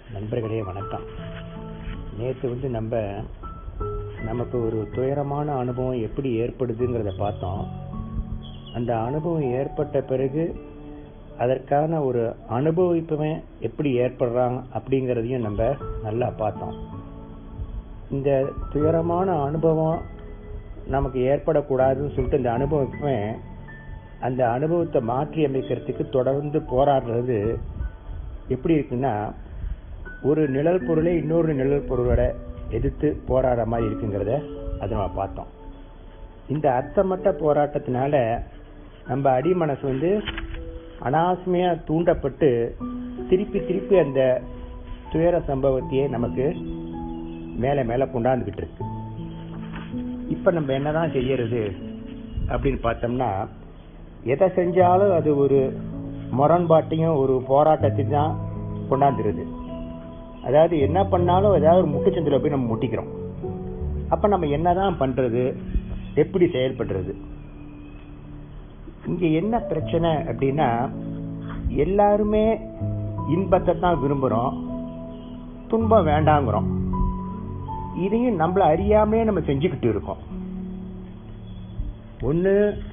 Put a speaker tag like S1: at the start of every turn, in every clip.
S1: நண்பர்களே வணக்கம் நேற்று வந்து நம்ம நமக்கு ஒரு துயரமான அனுபவம் எப்படி ஏற்படுதுங்கிறத பார்த்தோம் அந்த அனுபவம் ஏற்பட்ட பிறகு அதற்கான ஒரு அனுபவிப்பவன் எப்படி ஏற்படுறான் அப்படிங்கிறதையும் நம்ம நல்லா பார்த்தோம் இந்த துயரமான அனுபவம் நமக்கு ஏற்படக்கூடாதுன்னு சொல்லிட்டு இந்த அனுபவிப்பவன் அந்த அனுபவத்தை மாற்றி அமைக்கிறதுக்கு தொடர்ந்து போராடுறது எப்படி இருக்குன்னா ஒரு நிழல் பொருளை இன்னொரு நிழல் பொருளோட எதிர்த்து போராடுற மாதிரி இருக்குங்கிறத அதை நம்ம பார்த்தோம் இந்த அர்த்தமட்ட போராட்டத்தினால நம்ம அடி மனசு வந்து அனாவசியமா தூண்டப்பட்டு திருப்பி திருப்பி அந்த துயர சம்பவத்தையே நமக்கு மேல மேல கொண்டாந்துகிட்டு இருக்கு இப்ப நம்ம என்னதான் செய்யறது அப்படின்னு பார்த்தோம்னா எதை செஞ்சாலும் அது ஒரு முரண்பாட்டையும் ஒரு போராட்டத்தையும் தான் கொண்டாந்துருது அதாவது என்ன பண்ணாலும் ஏதாவது ஒரு முட்டுச்சந்தில போய் நம்ம முட்டிக்கிறோம் அப்ப நம்ம என்னதான் பண்றது எப்படி செயல்படுறது இங்க என்ன பிரச்சனை அப்படின்னா எல்லாருமே இன்பத்தை தான் விரும்புறோம் துன்பம் வேண்டாங்கிறோம் இதையும் நம்மள அறியாமலே நம்ம செஞ்சுக்கிட்டு இருக்கோம் ஒண்ணு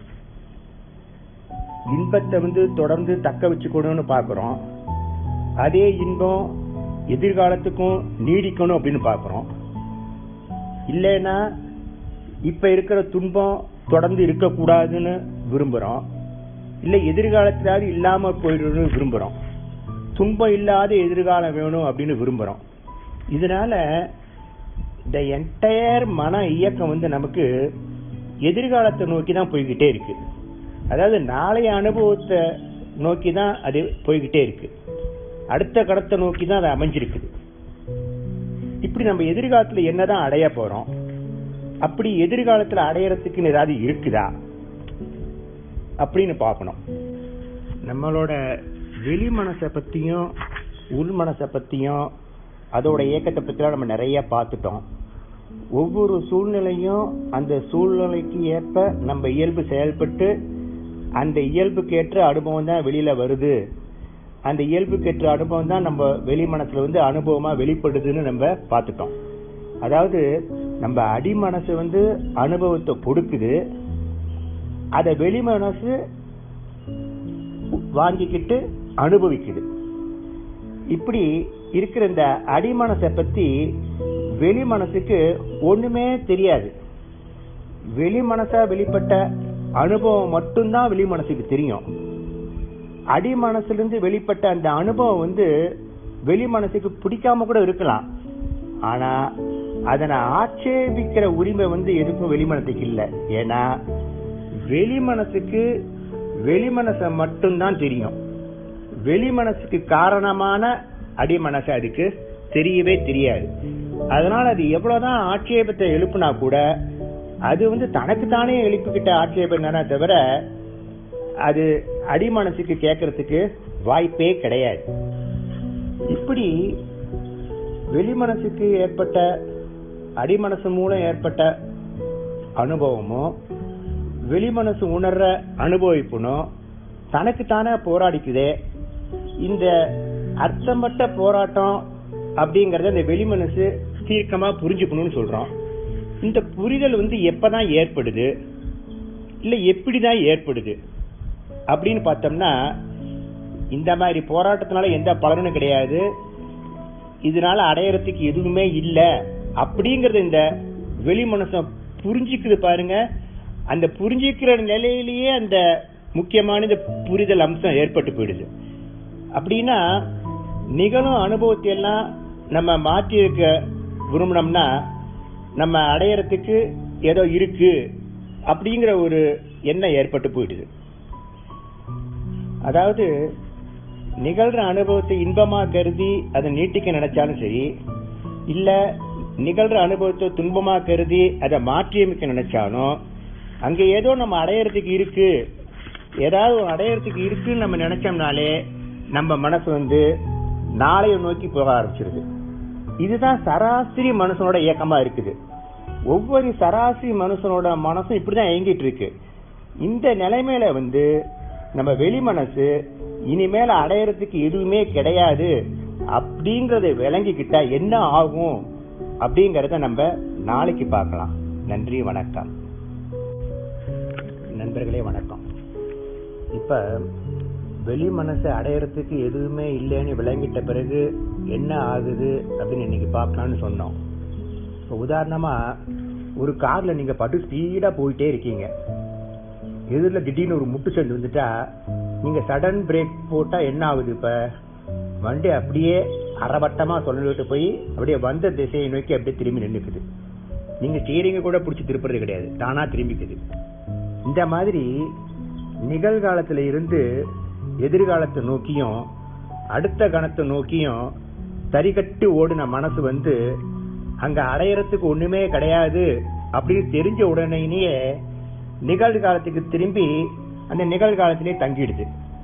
S1: இன்பத்தை வந்து தொடர்ந்து தக்க வச்சுக்கணும்னு பாக்குறோம் அதே இன்பம் எதிர்காலத்துக்கும் நீடிக்கணும் அப்படின்னு பாக்குறோம் இல்லைன்னா இப்ப இருக்கிற துன்பம் தொடர்ந்து இருக்கக்கூடாதுன்னு விரும்புறோம் இல்ல எதிர்காலத்திலாவது இல்லாம போயிடணும்னு விரும்புறோம் துன்பம் இல்லாத எதிர்காலம் வேணும் அப்படின்னு விரும்புறோம் இதனால இந்த என்டையர் மன இயக்கம் வந்து நமக்கு எதிர்காலத்தை நோக்கி தான் போய்கிட்டே இருக்கு அதாவது நாளைய அனுபவத்தை நோக்கி தான் அது போய்கிட்டே இருக்கு அடுத்த கடத்தை நோக்கி தான் அது அமைஞ்சிருக்குது இப்படி நம்ம எதிர்காலத்துல என்னதான் அடைய போறோம் அப்படி எதிர்காலத்துல அடையறதுக்குன்னு ஏதாவது இருக்குதா அப்படின்னு பார்க்கணும் நம்மளோட வெளி மனசை பத்தியும் உள் மனசை பத்தியும் அதோட இயக்கத்தை பத்திலாம் நம்ம நிறைய பார்த்துட்டோம் ஒவ்வொரு சூழ்நிலையும் அந்த சூழ்நிலைக்கு ஏற்ப நம்ம இயல்பு செயல்பட்டு அந்த இயல்புக்கேற்ற அனுபவம் தான் வெளியில வருது அந்த இயல்புக்கேற்ற அனுபவம் தான் நம்ம வெளி மனசுல வந்து அனுபவமா வெளிப்படுதுன்னு நம்ம பார்த்துட்டோம் அதாவது நம்ம அடி மனசு வந்து அனுபவத்தை கொடுக்குது அத வெளி மனசு வாங்கிக்கிட்டு அனுபவிக்குது இப்படி இருக்கிற இந்த அடி மனசை பத்தி வெளி மனசுக்கு ஒண்ணுமே தெரியாது வெளி மனசா வெளிப்பட்ட அனுபவம் மட்டும்தான் வெளி மனசுக்கு தெரியும் அடி மனசுல இருந்து வெளிப்பட்ட அந்த அனுபவம் வந்து வெளி மனசுக்கு பிடிக்காம கூட இருக்கலாம் ஆனா அதனை ஆட்சேபிக்கிற உரிமை வந்து எதுக்கும் வெளி மனசுக்கு இல்ல ஏன்னா வெளி மனசுக்கு வெளி மனச மட்டும்தான் தெரியும் வெளி மனசுக்கு காரணமான அடி மனசு அதுக்கு தெரியவே தெரியாது அதனால அது எவ்வளவுதான் ஆட்சேபத்தை எழுப்புனா கூட அது வந்து தனக்கு தானே எழுப்பிக்கிட்ட ஆட்சேபம் தானே தவிர அது அடி மனசுக்கு கேட்கறதுக்கு வாய்ப்பே கிடையாது இப்படி வெளி மனசுக்கு ஏற்பட்ட அடிமனசு மூலம் ஏற்பட்ட அனுபவமும் வெளி மனசு உணர்ற அனுபவிப்புனும் தனக்கு தானே போராடிக்குதே இந்த அர்த்தமட்ட போராட்டம் அப்படிங்கறத இந்த வெளி மனசு தீர்க்கமா புரிஞ்சுக்கணும்னு சொல்றோம் இந்த புரிதல் வந்து எப்பதான் ஏற்படுது இல்ல எப்படிதான் ஏற்படுது அப்படின்னு பார்த்தோம்னா இந்த மாதிரி போராட்டத்தினால எந்த பலனும் கிடையாது இதனால அடையறதுக்கு எதுவுமே இல்ல அப்படிங்கறது இந்த வெளி மனசம் புரிஞ்சுக்குது பாருங்க அந்த புரிஞ்சுக்கிற நிலையிலேயே அந்த முக்கியமான இந்த புரிதல் அம்சம் ஏற்பட்டு போயிடுது அப்படின்னா நிகழும் அனுபவத்தை எல்லாம் நம்ம மாற்றி இருக்க விரும்பினோம்னா நம்ம அடையறதுக்கு ஏதோ இருக்கு அப்படிங்கிற ஒரு எண்ணம் ஏற்பட்டு போயிடுது அதாவது நிகழ்ற அனுபவத்தை இன்பமா கருதி அதை நீட்டிக்க நினைச்சாலும் சரி இல்ல நிகழ்ற அனுபவத்தை துன்பமா கருதி அதை மாற்றியமைக்க நினைச்சாலும் அங்க ஏதோ நம்ம அடையறதுக்கு இருக்கு ஏதாவது அடையறதுக்கு இருக்குன்னு நம்ம நினைச்சோம்னாலே நம்ம மனசு வந்து நாளைய நோக்கி போக ஆரம்பிச்சிருது இதுதான் சராசரி மனுஷனோட இயக்கமா இருக்குது ஒவ்வொரு சராசரி மனுஷனோட மனசும் இப்படிதான் இயங்கிட்டு இருக்கு இந்த நிலைமையில வந்து நம்ம வெளி மனசு இனிமேல அடையறதுக்கு எதுவுமே கிடையாது அப்படிங்கறத விளங்கிக்கிட்டா என்ன ஆகும் அப்படிங்கறத நம்ம நாளைக்கு பார்க்கலாம் நன்றி வணக்கம் நண்பர்களே வணக்கம் இப்ப வெளி மனசை அடையறதுக்கு எதுவுமே இல்லைன்னு விளங்கிட்ட பிறகு என்ன ஆகுது அப்படின்னு இன்னைக்கு பார்க்கலாம்னு சொன்னோம் இப்போ உதாரணமா ஒரு கார்ல நீங்க பட்டு ஸ்பீடா போயிட்டே இருக்கீங்க எதிரில் திடீர்னு ஒரு முட்டு சந்து வந்துட்டா நீங்க சடன் பிரேக் போட்டா என்ன ஆகுது இப்ப வண்டி அப்படியே அறவட்டமா சொல்லிட்டு போய் அப்படியே வந்த திசையை நோக்கி அப்படியே திரும்பி நின்னுக்குது நீங்க ஸ்டீரிங்க கூட பிடிச்சி திருப்புறது கிடையாது தானா திரும்பிக்குது இந்த மாதிரி நிகழ்காலத்துல இருந்து எதிர்காலத்தை நோக்கியும் அடுத்த கணத்தை நோக்கியும் தரிகட்டு ஓடின மனசு வந்து அங்க அடையறதுக்கு ஒண்ணுமே கிடையாது அப்படின்னு தெரிஞ்ச உடனேயே நிகழ்காலத்துக்கு திரும்பி அந்த நிகழ்காலத்திலே தங்கிடுது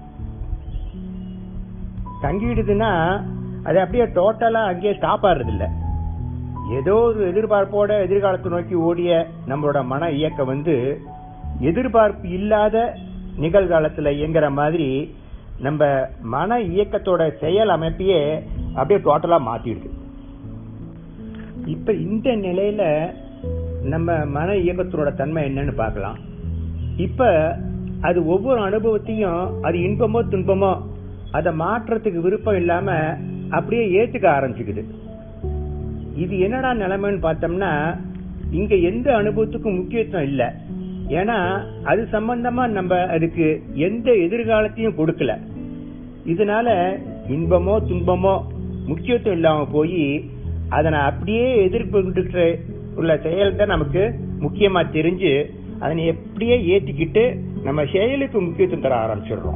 S1: தங்கிடுதுன்னா அது அப்படியே டோட்டலா அங்கேயே ஸ்டாப் ஆடுறது இல்ல ஏதோ ஒரு எதிர்பார்ப்போட எதிர்காலத்தை நோக்கி ஓடிய நம்மளோட மன இயக்கம் வந்து எதிர்பார்ப்பு இல்லாத நிகழ்காலத்துல இயங்குற மாதிரி நம்ம மன இயக்கத்தோட செயல் அமைப்பையே அப்படியே டோட்டலா மாத்திடுது இப்ப இந்த நிலையில நம்ம மன இயக்கத்தோட தன்மை என்னன்னு பார்க்கலாம் இப்ப அது ஒவ்வொரு அனுபவத்தையும் அது இன்பமோ துன்பமோ அதை மாற்றத்துக்கு விருப்பம் இல்லாம அப்படியே ஏத்துக்க ஆரம்பிச்சுக்குது இது என்னடா நிலைமைன்னு பார்த்தோம்னா இங்க எந்த அனுபவத்துக்கும் முக்கியத்துவம் இல்ல ஏன்னா அது சம்பந்தமா நம்ம அதுக்கு எந்த எதிர்காலத்தையும் கொடுக்கல இதனால இன்பமோ துன்பமோ முக்கியத்துவம் இல்லாம போய் அதனை அப்படியே எதிர்ப்பு உள்ள செயல் தான் நமக்கு முக்கியமா தெரிஞ்சு அதனை எப்படியே ஏத்திக்கிட்டு நம்ம செயலுக்கு முக்கியத்துவம் தர ஆரம்பிச்சிடுறோம்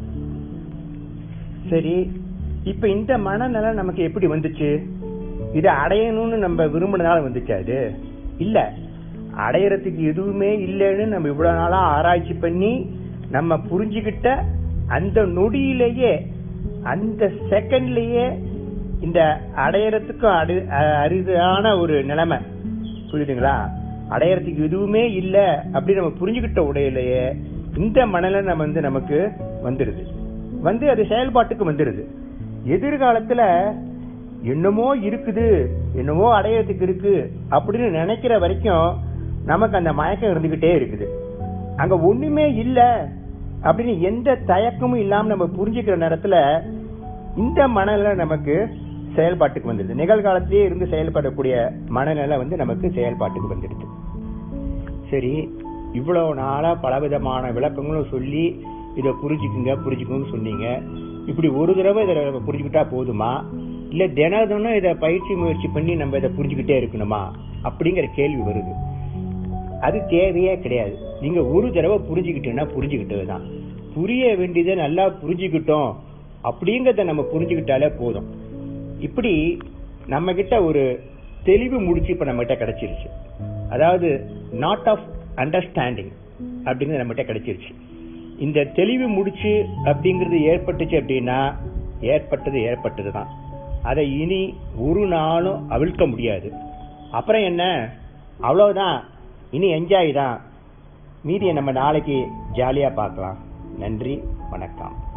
S1: சரி இப்ப இந்த மனநல நமக்கு எப்படி வந்துச்சு இதை அடையணும்னு நம்ம விரும்பினதால வந்துச்சு அது இல்ல அடையறதுக்கு எதுவுமே இல்லைன்னு நம்ம இவ்வளவு நாளா ஆராய்ச்சி பண்ணி நம்ம புரிஞ்சுக்கிட்ட அந்த நொடியிலேயே அந்த செகண்ட்லயே இந்த அடையறதுக்கும் அடு அரிதான ஒரு நிலைமை புரியுதுங்களா அடையறதுக்கு எதுவுமே இல்ல அப்படின்னு நம்ம புரிஞ்சுக்கிட்ட உடையிலேயே இந்த மனநிலை நம்ம வந்து நமக்கு வந்துடுது வந்து அது செயல்பாட்டுக்கு வந்துடுது எதிர்காலத்துல என்னமோ இருக்குது என்னமோ அடையறதுக்கு இருக்கு அப்படின்னு நினைக்கிற வரைக்கும் நமக்கு அந்த மயக்கம் இருந்துகிட்டே இருக்குது அங்க ஒண்ணுமே இல்ல அப்படின்னு எந்த தயக்கமும் இல்லாம நம்ம புரிஞ்சுக்கிற நேரத்துல இந்த மனநிலை நமக்கு செயல்பாட்டுக்கு வந்துடுது நிகழ்காலத்திலேயே இருந்து செயல்படக்கூடிய மனநிலை வந்து நமக்கு செயல்பாட்டுக்கு வந்துடுது சரி இவ்வளவு நாளா பலவிதமான விளக்கங்களும் சொல்லி இதை புரிஞ்சுக்குங்க புரிஞ்சுக்கணும்னு சொன்னீங்க இப்படி ஒரு தடவை இதை புரிஞ்சுக்கிட்டா போதுமா இல்ல தினம் தினம் இதை பயிற்சி முயற்சி பண்ணி நம்ம இதை புரிஞ்சுக்கிட்டே இருக்கணுமா அப்படிங்கிற கேள்வி வருது அது தேவையே கிடையாது நீங்க ஒரு தடவை புரிஞ்சுக்கிட்டோம்னா புரிஞ்சுக்கிட்டதுதான் புரிய வேண்டியதை நல்லா புரிஞ்சுக்கிட்டோம் அப்படிங்கறத நம்ம புரிஞ்சுக்கிட்டாலே போதும் இப்படி நம்ம கிட்ட ஒரு தெளிவு முடிச்சு இப்ப நம்ம கிட்ட கிடைச்சிருச்சு அதாவது நாட் ஆஃப் அண்டர்ஸ்டாண்டிங் அப்படிங்கிறது நம்ம கிட்ட கிடைச்சிருச்சு இந்த தெளிவு முடிச்சு அப்படிங்கிறது ஏற்பட்டுச்சு அப்படின்னா ஏற்பட்டது ஏற்பட்டது தான் அதை இனி ஒரு நாளும் அவிழ்க்க முடியாது அப்புறம் என்ன அவ்வளவுதான் இனி என்ஜாய் தான் மீதியை நம்ம நாளைக்கு ஜாலியா பார்க்கலாம் நன்றி வணக்கம்